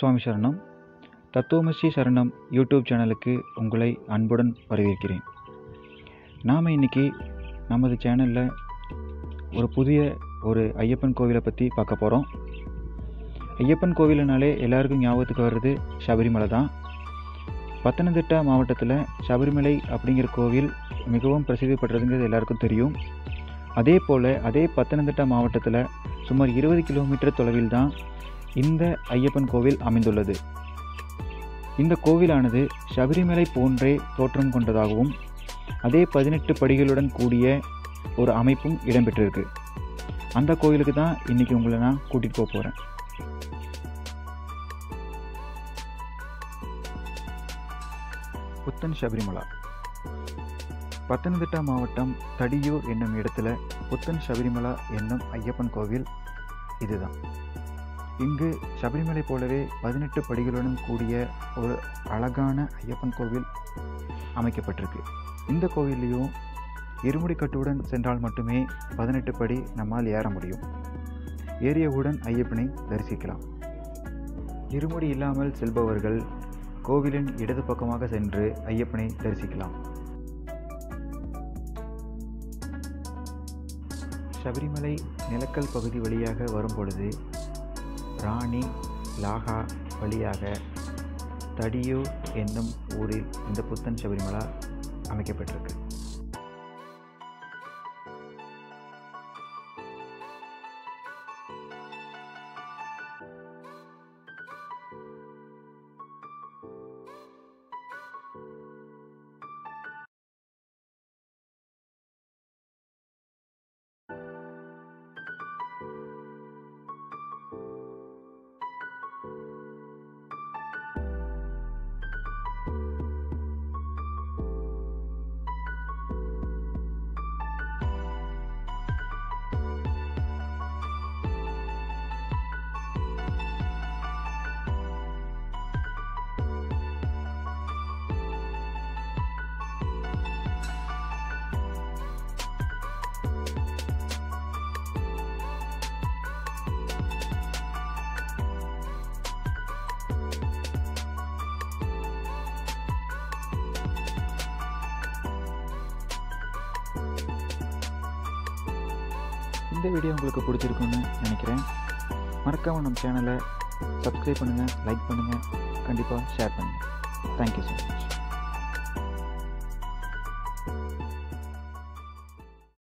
சுவாமி சரணம் தத்துவமசி சரணம் யூடியூப் சேனலுக்கு உங்களை அன்புடன் வரவேற்கிறேன் நாம் இன்னைக்கு நமது சேனலில் ஒரு புதிய ஒரு ஐயப்பன் கோவிலை பற்றி பார்க்க போகிறோம் ஐயப்பன் கோவிலுனாலே எல்லாருக்கும் ஞாபகத்துக்கு வர்றது சபரிமலை தான் பத்தனந்திட்டா மாவட்டத்தில் சபரிமலை அப்படிங்கிற கோவில் மிகவும் பிரசித்தி பெற்றதுங்கிறது எல்லாருக்கும் தெரியும் அதே போல் அதே பத்தனந்திட்டா மாவட்டத்தில் சுமார் இருபது கிலோமீட்டர் தொலைவில் தான் இந்த ஐயப்பன் கோவில் அமைந்துள்ளது இந்த கோவிலானது சபரிமலை போன்றே தோற்றம் கொண்டதாகவும் அதே பதினெட்டு படிகளுடன் கூடிய ஒரு அமைப்பும் இடம்பெற்றிருக்கு அந்த கோவிலுக்கு தான் இன்றைக்கி உங்களை நான் கூட்டிகிட்டு போக போகிறேன் புத்தன் சபரிமலா பத்தனந்திட்டா மாவட்டம் தடியூர் என்னும் இடத்துல புத்தன் சபரிமலா என்னும் ஐயப்பன் கோவில் இதுதான் இங்கு சபரிமலை போலவே பதினெட்டு படிகளுடன் கூடிய ஒரு அழகான ஐயப்பன் கோவில் அமைக்கப்பட்டிருக்கு இந்த கோவில்லையும் இருமுடிக்கட்டுடன் சென்றால் மட்டுமே பதினெட்டு படி நம்மால் ஏற முடியும் ஏறியவுடன் ஐயப்பனை தரிசிக்கலாம் இருமுடி இல்லாமல் செல்பவர்கள் கோவிலின் இடது பக்கமாக சென்று ஐயப்பனை தரிசிக்கலாம் சபரிமலை நிலக்கல் பகுதி வழியாக வரும்பொழுது ராணி லாகா வழியாக தடியூர் என்னும் ஊரில் இந்த புத்தன் சபரிமலா அமைக்கப்பட்டிருக்கு இந்த வீடியோ உங்களுக்கு பிடிச்சிருக்குன்னு நினைக்கிறேன் மறக்காமல் நம்ம சேனலை சப்ஸ்கிரைப் பண்ணுங்கள் லைக் பண்ணுங்கள் கண்டிப்பாக ஷேர் பண்ணுங்கள் தேங்க்யூ ஸோ மச்